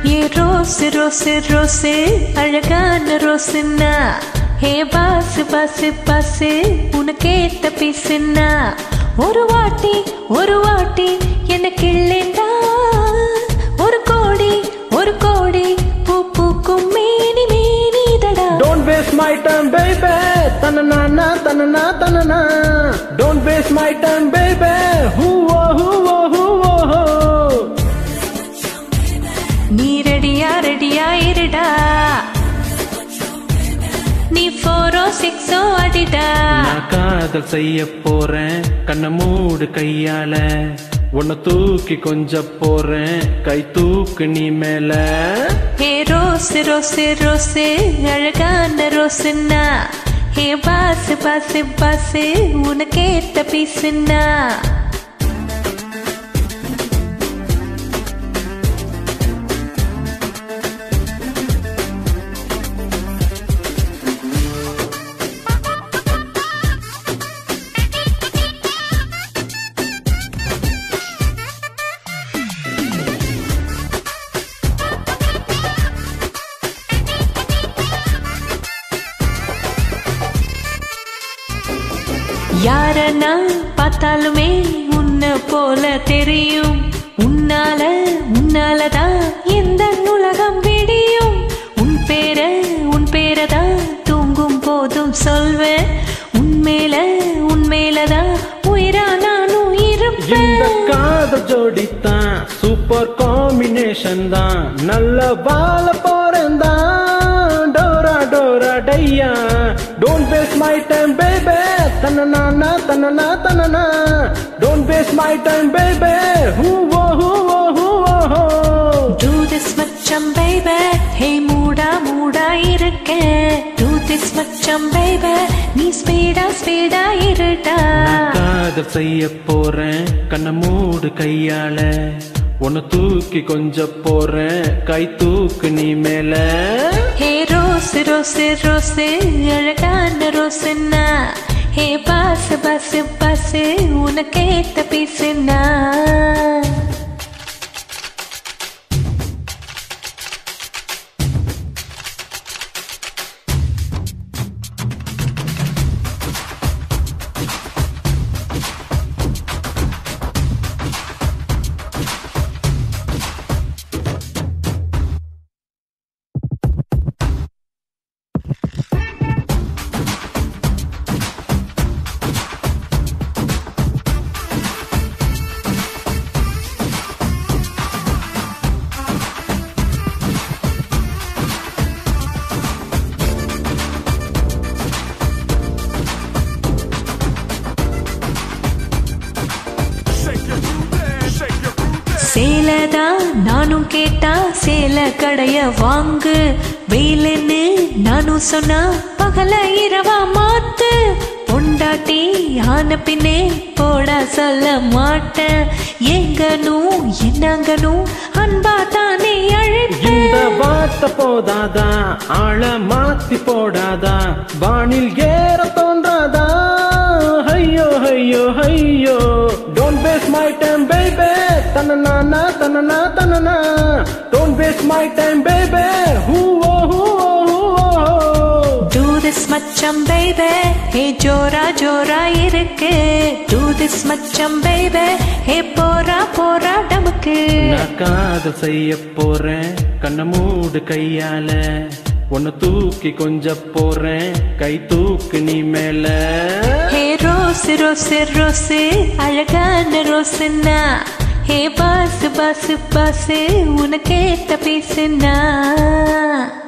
ஏ rose rose rose அழகான ரோசுன்னா ஹே பாசு பாசு பாசு உனக்கேத்த பீசுன்னா ஒரு வாட்டி ஒரு வாட்டி எனக்கு இல்லைண்டா ஒரு கோடி ஒரு கோடி பூ பூக்கும் மேனி மேனி தடா Don't waste my time, baby. Tanana, tanana, tanana. Don't waste my time, baby. Hoo-oh, hoo-oh, hoo-oh. நீ ரெடியா ரெடியா இருடா நீ ஃபோரோ சிக்ஸோ அடிடா நான் காதல் செய்ய போறேன் கண்ண மூடு கையால உன்னை தூக்கி கொஞ்ச போறேன் கை தூக்கு நீ மேல ஹே ரோஸ் ரோஸ் ரோஸ் அழகான ரோஸ்னா ஹே பாஸ் பாஸ் பாஸ் உனக்கேத்த பீசுன்னா யார நான் பார்த்தாலுமே உன்னை போல தெரியும் உன்னால உன்னாலதான் எந்த உலகம் விடியும் உன் பேர உன் பேரதான் தூங்கும் போதும் சொல்வேன் உன்மேல உன்மேலதான் உயிரா நானும் இந்த இருப்பேன் காதல் ஜோடித்தான் சூப்பர் காம்பினேஷன் தான் நல்ல வாழ போறேன் தான் டோரா டோரா டையா don't waste my time baby தன்னனா தன்னனா தன்னனா don't waste my time baby ஹூவோ ஹூவோ ஹூவோ Do this மச்சம் baby ஹே மூடா மூடா இருக்க Do this மச்சம் baby நீ ஸ்பீடா ஸ்பீடா இருடா காதல் செய்ய போறேன் கண்ண மூடு கையால உன்னை தூக்கி கொஞ்ச போறேன் கை தூக்கு நீ மேல ஹே ரோஸ் ரோஸ் ரோஸ் அழகான ரோஸ்னா ஹே பாஸ் பாஸ் பாஸ் உனக்கேத்த பீசுனா சேலதான் நானும் கேட்டா சேல கடைய வாங்கு வெயிலுன்னு நானும் சொன்னா பகல இரவா மாத்து பொண்டாட்டி ஆன பின்னே போட சொல்ல மாட்டேன் எங்கனும் என்னங்கனும் அன்பா தானே இந்த அழைப்பேன் வார்த்தை போதாதா ஆள மாத்தி போடாதா வானில் ஏற தோன்றாதா ஐயோ ஐயோ ஐயோ don't waste my time baby தன்னனா தன்னனா தன்னனா don't waste my time baby ஹூவோ ஹூவோ ஹூவோ Do this மச்சம் baby ஹே ஜோரா ஜோரா இருக்கு Do this மச்சம் baby ஹே போரா போரா டமுக்கு நான் காதல் செய்ய போறேன் கண்ண மூடு கையால உன்னை தூக்கி கொஞ்ச போறேன் கை தூக்கு நீ மேல ஹே ரோஸ் ரோஸ் ரோஸ் அழகான ரோஸ்னா ஹே பாஸ் பாஸ் பாஸ் உனக்கேத்த பீசுனா